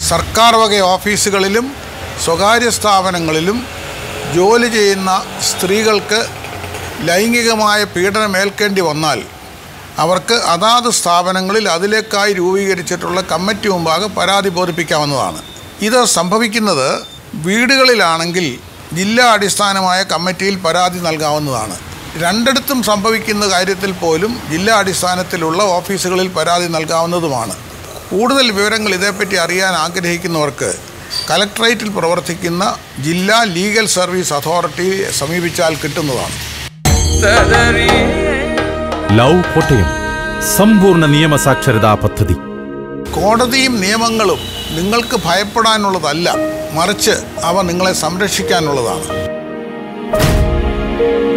സർക്കാർ വക ഓഫീസുകളിലും സ്വകാര്യ സ്ഥാപനങ്ങളിലും ജോലി ചെയ്യുന്ന സ്ത്രീകൾക്ക് ലൈംഗികമായ പീഡനം ഏൽക്കേണ്ടി വന്നാൽ അവർക്ക് അതാത് സ്ഥാപനങ്ങളിൽ അതിലേക്കായി രൂപീകരിച്ചിട്ടുള്ള കമ്മിറ്റി മുമ്പാകെ പരാതി ബോധിപ്പിക്കാവുന്നതാണ് ഇത് സംഭവിക്കുന്നത് വീടുകളിലാണെങ്കിൽ ജില്ലാ അടിസ്ഥാനമായ കമ്മിറ്റിയിൽ പരാതി നൽകാവുന്നതാണ് രണ്ടിടത്തും സംഭവിക്കുന്ന കാര്യത്തിൽ പോലും ജില്ലാ അടിസ്ഥാനത്തിലുള്ള ഓഫീസുകളിൽ പരാതി നൽകാവുന്നതുമാണ് കൂടുതൽ വിവരങ്ങൾ ഇതേപ്പറ്റി അറിയാൻ ആഗ്രഹിക്കുന്നവർക്ക് കലക്ട്രേറ്റിൽ പ്രവർത്തിക്കുന്ന ജില്ലാ ലീഗൽ സർവീസ് അതോറിറ്റിയെ സമീപിച്ചാൽ കിട്ടുന്നതാണ് ലവ് കോട്ടയം സമ്പൂർണ്ണ നിയമസാക്ഷരതാ പദ്ധതി കോടതിയും നിയമങ്ങളും നിങ്ങൾക്ക് ഭയപ്പെടാനുള്ളതല്ല മറിച്ച് അവ നിങ്ങളെ സംരക്ഷിക്കാനുള്ളതാണ്